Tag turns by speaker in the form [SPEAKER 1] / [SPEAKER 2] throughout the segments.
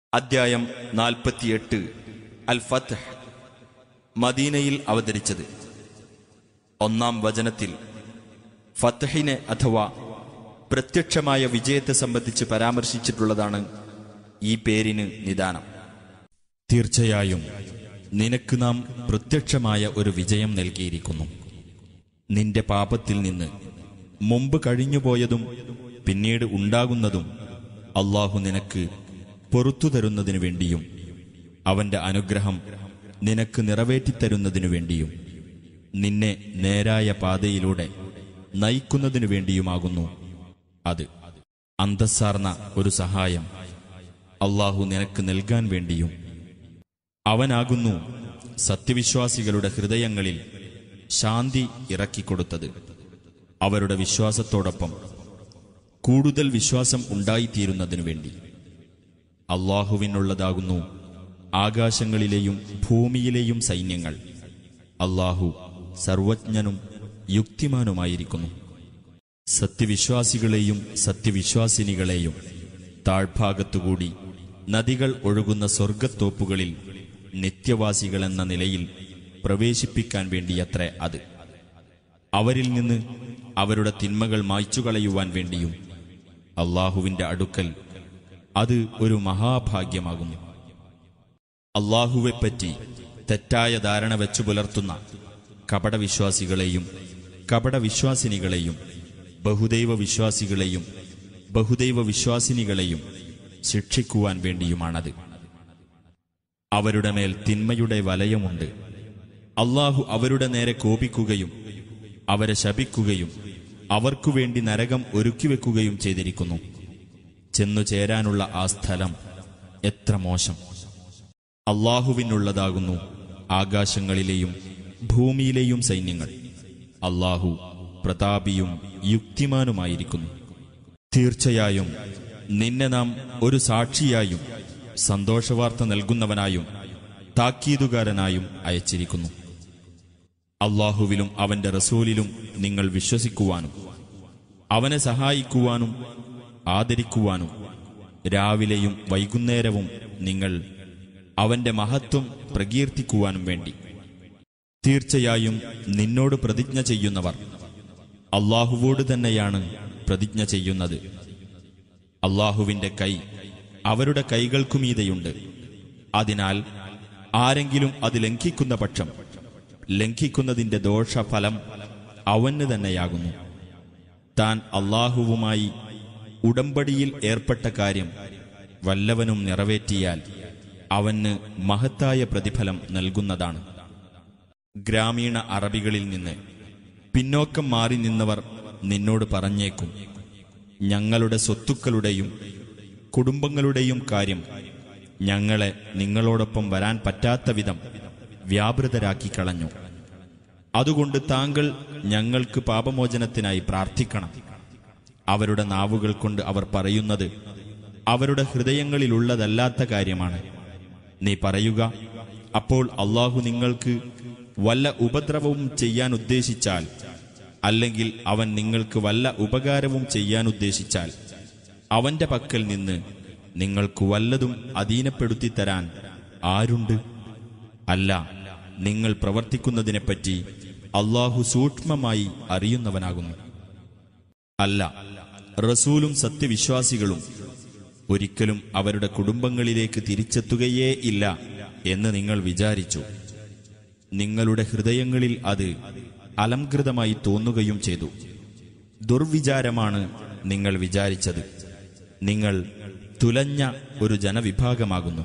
[SPEAKER 1] അദ്ധ്യായം നാൽപ്പത്തിയെട്ട് അൽ ഫത്ത് മദീനയിൽ അവതരിച്ചത് ഒന്നാം വചനത്തിൽ ഫത്തഹിനെ അഥവാ പ്രത്യക്ഷമായ വിജയത്തെ സംബന്ധിച്ച് പരാമർശിച്ചിട്ടുള്ളതാണ് ഈ പേരിന് നിദാനം തീർച്ചയായും നിനക്ക് നാം പ്രത്യക്ഷമായ ഒരു വിജയം നൽകിയിരിക്കുന്നു നിന്റെ പാപത്തിൽ നിന്ന് മുമ്പ് കഴിഞ്ഞുപോയതും പിന്നീട് ഉണ്ടാകുന്നതും അള്ളാഹു നിനക്ക് പൊറത്തു തരുന്നതിനു വേണ്ടിയും അവന്റെ അനുഗ്രഹം നിനക്ക് നിറവേറ്റിത്തരുന്നതിനു വേണ്ടിയും നിന്നെ നേരായ പാതയിലൂടെ നയിക്കുന്നതിനു വേണ്ടിയുമാകുന്നു അത് അന്തസ്സാർന്ന ഒരു സഹായം അള്ളാഹു നിനക്ക് നൽകാൻ വേണ്ടിയും അവനാകുന്നു സത്യവിശ്വാസികളുടെ ഹൃദയങ്ങളിൽ ശാന്തി ഇറക്കിക്കൊടുത്തത് അവരുടെ വിശ്വാസത്തോടൊപ്പം കൂടുതൽ വിശ്വാസം ഉണ്ടായിത്തീരുന്നതിനു വേണ്ടി അള്ളാഹുവിനുള്ളതാകുന്നു ആകാശങ്ങളിലെയും ഭൂമിയിലെയും സൈന്യങ്ങൾ അള്ളാഹു സർവജ്ഞനും യുക്തിമാനുമായിരിക്കുന്നു സത്യവിശ്വാസികളെയും സത്യവിശ്വാസിനികളെയും താഴ്ഭാഗത്തുകൂടി നദികൾ ഒഴുകുന്ന സ്വർഗത്തോപ്പുകളിൽ നിത്യവാസികളെന്ന നിലയിൽ പ്രവേശിപ്പിക്കാൻ വേണ്ടിയത്രേ അത് അവരിൽ നിന്ന് അവരുടെ തിന്മകൾ മായ്ച്ചുകളയുവാൻ വേണ്ടിയും അള്ളാഹുവിന്റെ അടുക്കൽ അത് ഒരു മഹാഭാഗ്യമാകുന്നു അള്ളാഹുവെപ്പറ്റി തെറ്റായ ധാരണ വെച്ചു പുലർത്തുന്ന കപടവിശ്വാസികളെയും കപടവിശ്വാസിനികളെയും ബഹുദൈവ വിശ്വാസികളെയും ബഹുദൈവ വിശ്വാസിനികളെയും ശിക്ഷിക്കുവാൻ വേണ്ടിയുമാണത് അവരുടെ മേൽ തിന്മയുടെ വലയമുണ്ട് അള്ളാഹു അവരുടെ നേരെ കോപിക്കുകയും അവരെ ശപിക്കുകയും അവർക്കു വേണ്ടി നരകം ഒരുക്കിവെക്കുകയും ചെയ്തിരിക്കുന്നു ചെന്നു ചേരാനുള്ള ആ സ്ഥലം എത്ര മോശം അള്ളാഹുവിനുള്ളതാകുന്നു ആകാശങ്ങളിലെയും ഭൂമിയിലെയും സൈന്യങ്ങൾ അള്ളാഹു പ്രതാപിയും യുക്തിമാനുമായിരിക്കുന്നു തീർച്ചയായും നിന്നെ നാം ഒരു സാക്ഷിയായും സന്തോഷവാർത്ത നൽകുന്നവനായും താക്കീതുകാരനായും അയച്ചിരിക്കുന്നു അള്ളാഹുവിലും അവന്റെ റസൂലിലും നിങ്ങൾ വിശ്വസിക്കുവാനും അവനെ സഹായിക്കുവാനും ആദരിക്കുവാനും രാവിലെയും വൈകുന്നേരവും നിങ്ങൾ അവന്റെ മഹത്വം പ്രകീർത്തിക്കുവാനും വേണ്ടി തീർച്ചയായും നിന്നോട് പ്രതിജ്ഞ ചെയ്യുന്നവർ അള്ളാഹുവോട് തന്നെയാണ് പ്രതിജ്ഞ ചെയ്യുന്നത് അള്ളാഹുവിന്റെ കൈ അവരുടെ കൈകൾക്കുമീതെയുണ്ട് അതിനാൽ ആരെങ്കിലും അത് ലംഘിക്കുന്ന പക്ഷം ലംഘിക്കുന്നതിന്റെ ദോഷഫലം അവന് തന്നെയാകുന്നു താൻ അള്ളാഹുവുമായി ഉടമ്പടിയിൽ ഏർപ്പെട്ട കാര്യം വല്ലവനും നിറവേറ്റിയാൽ അവന് മഹത്തായ പ്രതിഫലം നൽകുന്നതാണ് ഗ്രാമീണ അറബികളിൽ നിന്ന് പിന്നോക്കം മാറി നിന്നവർ നിന്നോട് പറഞ്ഞേക്കും ഞങ്ങളുടെ സ്വത്തുക്കളുടെയും കുടുംബങ്ങളുടെയും കാര്യം ഞങ്ങളെ നിങ്ങളോടൊപ്പം വരാൻ പറ്റാത്ത വിധം വ്യാപൃതരാക്കി കളഞ്ഞു അതുകൊണ്ട് താങ്കൾ ഞങ്ങൾക്ക് പാപമോചനത്തിനായി പ്രാർത്ഥിക്കണം അവരുടെ നാവുകൾ കൊണ്ട് അവർ പറയുന്നത് അവരുടെ ഹൃദയങ്ങളിലുള്ളതല്ലാത്ത കാര്യമാണ് നീ പറയുക അപ്പോൾ അള്ളാഹു നിങ്ങൾക്ക് വല്ല ഉപദ്രവവും ചെയ്യാൻ ഉദ്ദേശിച്ചാൽ അല്ലെങ്കിൽ അവൻ നിങ്ങൾക്ക് വല്ല ഉപകാരവും ചെയ്യാൻ ഉദ്ദേശിച്ചാൽ അവന്റെ പക്കൽ നിന്ന് നിങ്ങൾക്ക് വല്ലതും അധീനപ്പെടുത്തി തരാൻ ആരുണ്ട് അല്ല നിങ്ങൾ പ്രവർത്തിക്കുന്നതിനെപ്പറ്റി അള്ളാഹു സൂക്ഷ്മമായി അറിയുന്നവനാകുന്നു അല്ല റസൂലും സത്യവിശ്വാസികളും ഒരിക്കലും അവരുടെ കുടുംബങ്ങളിലേക്ക് തിരിച്ചെത്തുകയേ ഇല്ല എന്ന് നിങ്ങൾ വിചാരിച്ചു നിങ്ങളുടെ ഹൃദയങ്ങളിൽ അത് അലംകൃതമായി തോന്നുകയും ചെയ്തു ദുർവിചാരമാണ് നിങ്ങൾ വിചാരിച്ചത് നിങ്ങൾ തുലഞ്ഞ ഒരു ജനവിഭാഗമാകുന്നു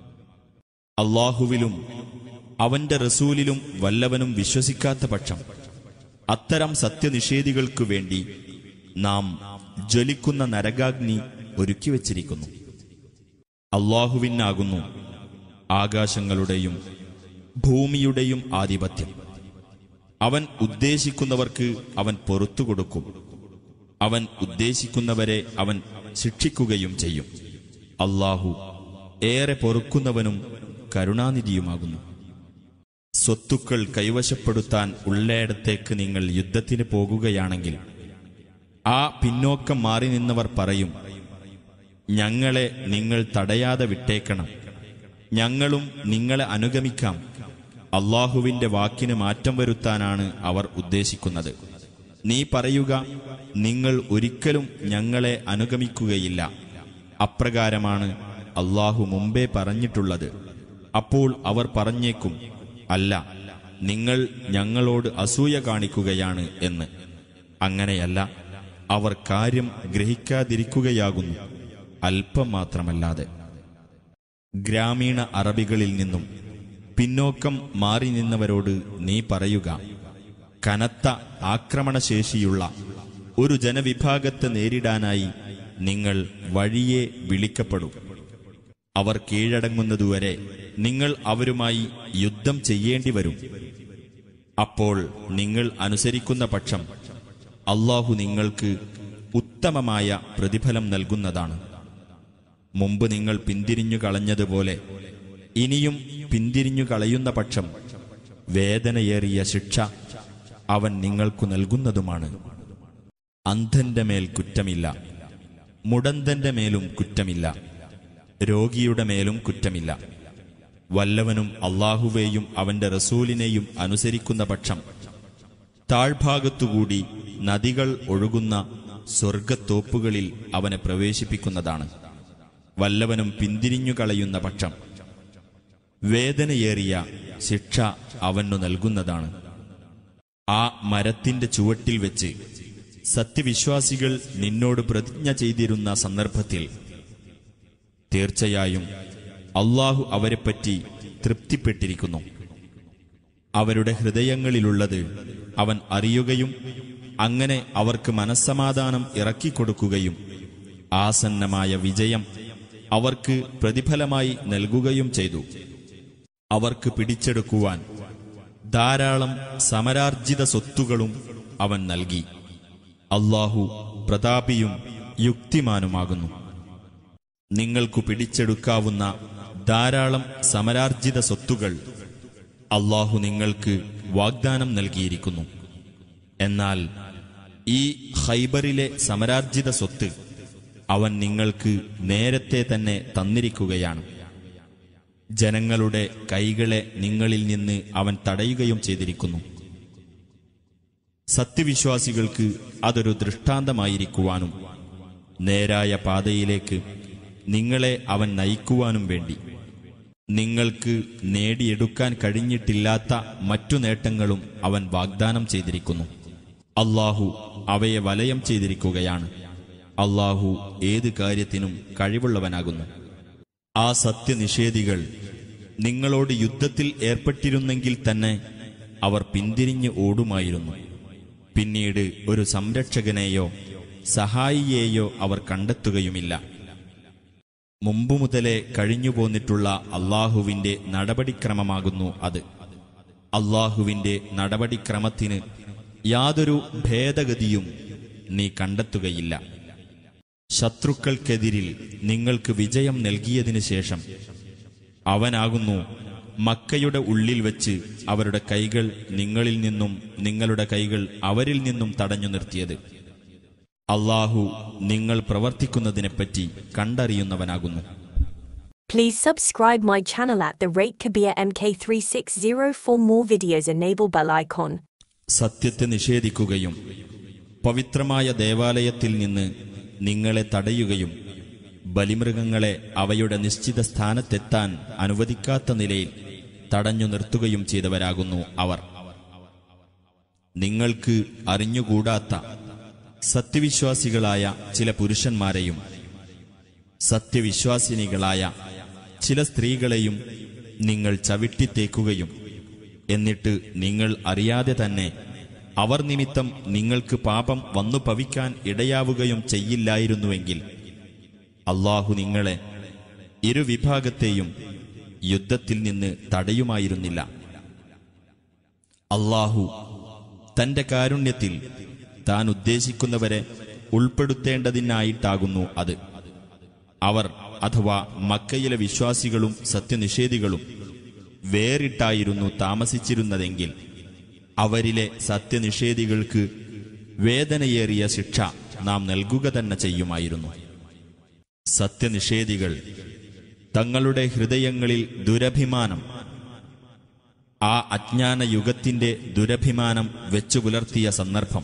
[SPEAKER 1] അള്ളാഹുവിലും അവന്റെ റസൂലിലും വല്ലവനും വിശ്വസിക്കാത്ത പക്ഷം അത്തരം സത്യനിഷേധികൾക്കു വേണ്ടി നാം ജ്വലിക്കുന്ന നരകാഗ്നി ഒരുക്കിവച്ചിരിക്കുന്നു അള്ളാഹുവിനാകുന്നു ആകാശങ്ങളുടെയും ഭൂമിയുടെയും ആധിപത്യം അവൻ ഉദ്ദേശിക്കുന്നവർക്ക് അവൻ പൊറത്തു കൊടുക്കും അവൻ ഉദ്ദേശിക്കുന്നവരെ അവൻ ശിക്ഷിക്കുകയും ചെയ്യും അള്ളാഹു ഏറെ പൊറുക്കുന്നവനും കരുണാനിധിയുമാകുന്നു സ്വത്തുക്കൾ കൈവശപ്പെടുത്താൻ ഉള്ളയിടത്തേക്ക് നിങ്ങൾ യുദ്ധത്തിന് പോകുകയാണെങ്കിൽ ആ പിന്നോക്കം മാറി നിന്നവർ പറയും ഞങ്ങളെ നിങ്ങൾ തടയാതെ വിട്ടേക്കണം ഞങ്ങളും നിങ്ങളെ അനുഗമിക്കാം അള്ളാഹുവിന്റെ വാക്കിന് മാറ്റം വരുത്താനാണ് അവർ ഉദ്ദേശിക്കുന്നത് നീ പറയുക നിങ്ങൾ ഒരിക്കലും ഞങ്ങളെ അനുഗമിക്കുകയില്ല അപ്രകാരമാണ് അള്ളാഹു മുമ്പേ പറഞ്ഞിട്ടുള്ളത് അപ്പോൾ അവർ പറഞ്ഞേക്കും അല്ല നിങ്ങൾ ഞങ്ങളോട് അസൂയ കാണിക്കുകയാണ് എന്ന് അങ്ങനെയല്ല അവർ കാര്യം ഗ്രഹിക്കാതിരിക്കുകയാകുന്നു അല്പം മാത്രമല്ലാതെ ഗ്രാമീണ അറബികളിൽ നിന്നും പിന്നോക്കം മാറി നിന്നവരോട് നീ പറയുക കനത്ത ആക്രമണശേഷിയുള്ള ഒരു ജനവിഭാഗത്തെ നേരിടാനായി നിങ്ങൾ വഴിയെ വിളിക്കപ്പെടും അവർ കീഴടങ്ങുന്നതുവരെ നിങ്ങൾ അവരുമായി യുദ്ധം ചെയ്യേണ്ടി വരും അപ്പോൾ നിങ്ങൾ അനുസരിക്കുന്ന പക്ഷം അള്ളാഹു നിങ്ങൾക്ക് ഉത്തമമായ പ്രതിഫലം നൽകുന്നതാണ് മുമ്പ് നിങ്ങൾ പിന്തിരിഞ്ഞു കളഞ്ഞതുപോലെ ഇനിയും പിന്തിരിഞ്ഞു കളയുന്ന പക്ഷം വേദനയേറിയ ശിക്ഷ അവൻ നിങ്ങൾക്കു നൽകുന്നതുമാണ് അന്ധന്റെ മേൽ കുറ്റമില്ല മുടന്തന്റെ മേലും കുറ്റമില്ല രോഗിയുടെ മേലും കുറ്റമില്ല വല്ലവനും അള്ളാഹുവേയും അവന്റെ റസൂലിനെയും അനുസരിക്കുന്ന പക്ഷം താഴ്ഭാഗത്തുകൂടി നദികൾ ഒഴുകുന്ന സ്വർഗത്തോപ്പുകളിൽ അവനെ പ്രവേശിപ്പിക്കുന്നതാണ് വല്ലവനും പിന്തിരിഞ്ഞു കളയുന്ന പക്ഷം വേദനയേറിയ ശിക്ഷ അവനു നൽകുന്നതാണ് ആ മരത്തിന്റെ ചുവട്ടിൽ വെച്ച് സത്യവിശ്വാസികൾ നിന്നോട് പ്രതിജ്ഞ ചെയ്തിരുന്ന സന്ദർഭത്തിൽ തീർച്ചയായും അള്ളാഹു അവരെപ്പറ്റി തൃപ്തിപ്പെട്ടിരിക്കുന്നു അവരുടെ ഹൃദയങ്ങളിലുള്ളത് അവൻ അറിയുകയും അങ്ങനെ അവർക്ക് മനസ്സമാധാനം ഇറക്കിക്കൊടുക്കുകയും ആസന്നമായ വിജയം അവർക്ക് പ്രതിഫലമായി നൽകുകയും ചെയ്തു അവർക്ക് പിടിച്ചെടുക്കുവാൻ ധാരാളം സമരാർജിത സ്വത്തുകളും അവൻ നൽകി അള്ളാഹു പ്രതാപിയും യുക്തിമാനുമാകുന്നു നിങ്ങൾക്കു പിടിച്ചെടുക്കാവുന്ന ധാരാളം സമരാർജിത സ്വത്തുകൾ അള്ളാഹു നിങ്ങൾക്ക് വാഗ്ദാനം നൽകിയിരിക്കുന്നു എന്നാൽ ഈ ഹൈബറിലെ സമരാർജിത സ്വത്ത് അവൻ നിങ്ങൾക്ക് നേരത്തെ തന്നെ തന്നിരിക്കുകയാണ് ജനങ്ങളുടെ കൈകളെ നിങ്ങളിൽ നിന്ന് അവൻ തടയുകയും ചെയ്തിരിക്കുന്നു സത്യവിശ്വാസികൾക്ക് അതൊരു ദൃഷ്ടാന്തമായിരിക്കുവാനും നേരായ പാതയിലേക്ക് നിങ്ങളെ അവൻ നയിക്കുവാനും വേണ്ടി നിങ്ങൾക്ക് നേടിയെടുക്കാൻ കഴിഞ്ഞിട്ടില്ലാത്ത മറ്റു നേട്ടങ്ങളും അവൻ വാഗ്ദാനം ചെയ്തിരിക്കുന്നു അള്ളാഹു അവയെ വലയം ചെയ്തിരിക്കുകയാണ് അള്ളാഹു ഏത് കാര്യത്തിനും കഴിവുള്ളവനാകുന്നു ആ സത്യനിഷേധികൾ നിങ്ങളോട് യുദ്ധത്തിൽ ഏർപ്പെട്ടിരുന്നെങ്കിൽ തന്നെ അവർ പിന്തിരിഞ്ഞ് ഓടുമായിരുന്നു പിന്നീട് ഒരു സംരക്ഷകനെയോ സഹായിയെയോ അവർ കണ്ടെത്തുകയുമില്ല മുമ്പു മുതലേ കഴിഞ്ഞുപോന്നിട്ടുള്ള അള്ളാഹുവിന്റെ നടപടിക്രമമാകുന്നു അത് അള്ളാഹുവിന്റെ നടപടിക്രമത്തിന് യാതൊരു ഭേദഗതിയും നീ കണ്ടെത്തുകയില്ല ശത്രുക്കൾക്കെതിരിൽ നിങ്ങൾക്ക് വിജയം നൽകിയതിനു ശേഷം അവനാകുന്നു മക്കയുടെ ഉള്ളിൽ വെച്ച് അവരുടെ കൈകൾ നിങ്ങളിൽ നിന്നും നിങ്ങളുടെ കൈകൾ അവരിൽ നിന്നും തടഞ്ഞു നിർത്തിയത് അള്ളാഹു നിങ്ങൾ പ്രവർത്തിക്കുന്നതിനെപ്പറ്റി കണ്ടറിയുന്നവനാകുന്നു
[SPEAKER 2] Please subscribe my channel at the rate Kabir MK360 for more videos. Enable bell icon.
[SPEAKER 1] സത്യത്തെ നിഷേധിക്കുകയും പവിത്രമായ ദേവാലയത്തിൽ നിന്ന് നിങ്ങളെ തടയുകയും ബലിമൃഗങ്ങളെ അവയുടെ നിശ്ചിത സ്ഥാനത്തെത്താൻ അനുവദിക്കാത്ത നിലയിൽ തടഞ്ഞു നിർത്തുകയും ചെയ്തവരാകുന്നു അവർ നിങ്ങൾക്ക് അറിഞ്ഞുകൂടാത്ത സത്യവിശ്വാസികളായ ചില പുരുഷന്മാരെയും സത്യവിശ്വാസിനികളായ ചില സ്ത്രീകളെയും നിങ്ങൾ ചവിട്ടിത്തേക്കുകയും എന്നിട്ട് നിങ്ങൾ അറിയാതെ തന്നെ അവർ നിമിത്തം നിങ്ങൾക്ക് പാപം വന്നു ഭവിക്കാൻ ഇടയാവുകയും ചെയ്യില്ലായിരുന്നുവെങ്കിൽ അള്ളാഹു നിങ്ങളെ ഇരുവിഭാഗത്തെയും യുദ്ധത്തിൽ നിന്ന് തടയുമായിരുന്നില്ല അള്ളാഹു തന്റെ കാരുണ്യത്തിൽ താൻ ഉദ്ദേശിക്കുന്നവരെ ഉൾപ്പെടുത്തേണ്ടതിനായിട്ടാകുന്നു അത് അവർ അഥവാ മക്കയിലെ വിശ്വാസികളും സത്യനിഷേധികളും വേറിട്ടായിരുന്നു താമസിച്ചിരുന്നതെങ്കിൽ അവരിലെ സത്യനിഷേധികൾക്ക് വേദനയേറിയ ശിക്ഷ നാം നൽകുക തന്നെ ചെയ്യുമായിരുന്നു സത്യനിഷേധികൾ തങ്ങളുടെ ഹൃദയങ്ങളിൽ ദുരഭിമാനം ആ അജ്ഞാന യുഗത്തിന്റെ ദുരഭിമാനം വെച്ചു പുലർത്തിയ സന്ദർഭം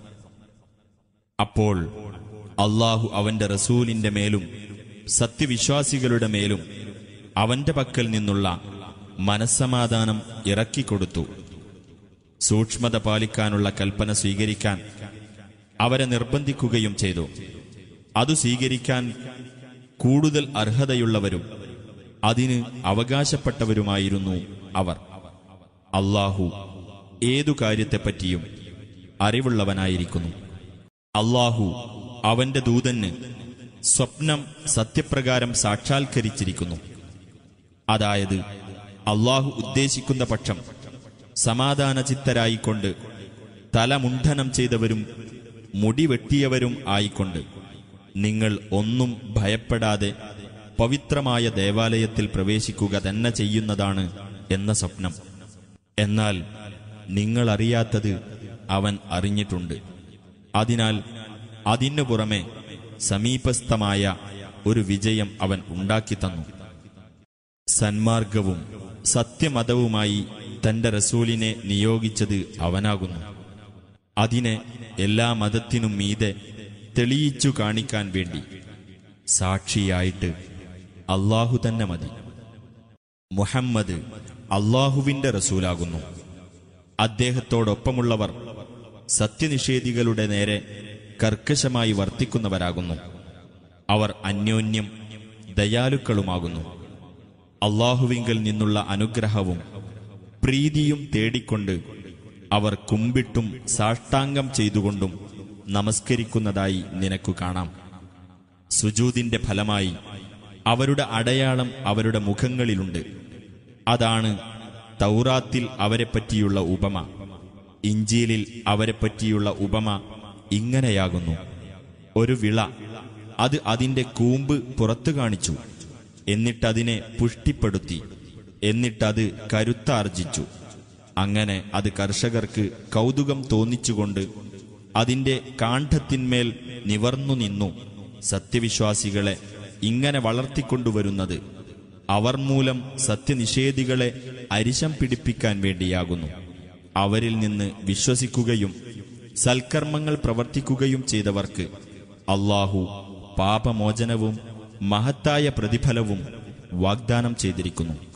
[SPEAKER 1] അപ്പോൾ അള്ളാഹു അവന്റെ റസൂലിന്റെ മേലും സത്യവിശ്വാസികളുടെ മേലും അവന്റെ പക്കൽ നിന്നുള്ള മനസ്സമാധാനം ഇറക്കിക്കൊടുത്തു സൂക്ഷ്മത പാലിക്കാനുള്ള കൽപ്പന സ്വീകരിക്കാൻ അവരെ നിർബന്ധിക്കുകയും ചെയ്തു അതു സ്വീകരിക്കാൻ കൂടുതൽ അർഹതയുള്ളവരും അതിന് അവകാശപ്പെട്ടവരുമായിരുന്നു അവർ അള്ളാഹു ഏതു കാര്യത്തെപ്പറ്റിയും അറിവുള്ളവനായിരിക്കുന്നു അള്ളാഹു അവന്റെ ദൂതന് സ്വപ്നം സത്യപ്രകാരം സാക്ഷാത്കരിച്ചിരിക്കുന്നു അതായത് അള്ളാഹു ഉദ്ദേശിക്കുന്ന പക്ഷം സമാധാനചിത്തരായിക്കൊണ്ട് തലമുണ്ഠനം ചെയ്തവരും മുടിവെട്ടിയവരും ആയിക്കൊണ്ട് നിങ്ങൾ ഒന്നും ഭയപ്പെടാതെ പവിത്രമായ ദേവാലയത്തിൽ പ്രവേശിക്കുക തന്നെ ചെയ്യുന്നതാണ് എന്ന സ്വപ്നം എന്നാൽ നിങ്ങളറിയാത്തത് അവൻ അറിഞ്ഞിട്ടുണ്ട് അതിനാൽ അതിനു പുറമെ സമീപസ്ഥമായ ഒരു വിജയം അവൻ ഉണ്ടാക്കിത്തന്നു സന്മാർഗവും സത്യമതവുമായി തന്റെ റസൂലിനെ നിയോഗിച്ചത് അവനാകുന്നു അതിനെ എല്ലാ മതത്തിനും മീതെ തെളിയിച്ചു കാണിക്കാൻ വേണ്ടി സാക്ഷിയായിട്ട് അള്ളാഹു തന്നെ മതി മുഹമ്മദ് അള്ളാഹുവിന്റെ റസൂലാകുന്നു അദ്ദേഹത്തോടൊപ്പമുള്ളവർ സത്യനിഷേധികളുടെ നേരെ കർക്കശമായി വർത്തിക്കുന്നവരാകുന്നു അവർ അന്യോന്യം ദയാലുക്കളുമാകുന്നു അള്ളാഹുവിങ്കൽ നിന്നുള്ള അനുഗ്രഹവും പ്രീതിയും തേടിക്കൊണ്ട് അവർ കുമ്പിട്ടും സാഷ്ടാംഗം ചെയ്തുകൊണ്ടും നമസ്കരിക്കുന്നതായി നിനക്കു കാണാം സുജൂതിന്റെ ഫലമായി അവരുടെ അടയാളം അവരുടെ മുഖങ്ങളിലുണ്ട് അതാണ് തൗറാത്തിൽ അവരെപ്പറ്റിയുള്ള ഉപമ ഇഞ്ചിയിലിൽ അവരെപ്പറ്റിയുള്ള ഉപമ ഇങ്ങനെയാകുന്നു ഒരു വിള അത് അതിന്റെ കൂമ്പ് പുറത്തു കാണിച്ചു എന്നിട്ടതിനെ പുഷ്ടിപ്പെടുത്തി എന്നിട്ടത് കരുത്താർജിച്ചു അങ്ങനെ അത് കർഷകർക്ക് കൗതുകം തോന്നിച്ചുകൊണ്ട് അതിന്റെ കാണ്ഡത്തിന്മേൽ നിവർന്നു നിന്നു സത്യവിശ്വാസികളെ ഇങ്ങനെ വളർത്തിക്കൊണ്ടുവരുന്നത് അവർ മൂലം സത്യനിഷേധികളെ അരിശം പിടിപ്പിക്കാൻ വേണ്ടിയാകുന്നു അവരിൽ നിന്ന് വിശ്വസിക്കുകയും സൽക്കർമ്മങ്ങൾ പ്രവർത്തിക്കുകയും ചെയ്തവർക്ക് അള്ളാഹു പാപമോചനവും മഹത്തായ പ്രതിഫലവും വാഗ്ദാനം ചെയ്തിരിക്കുന്നു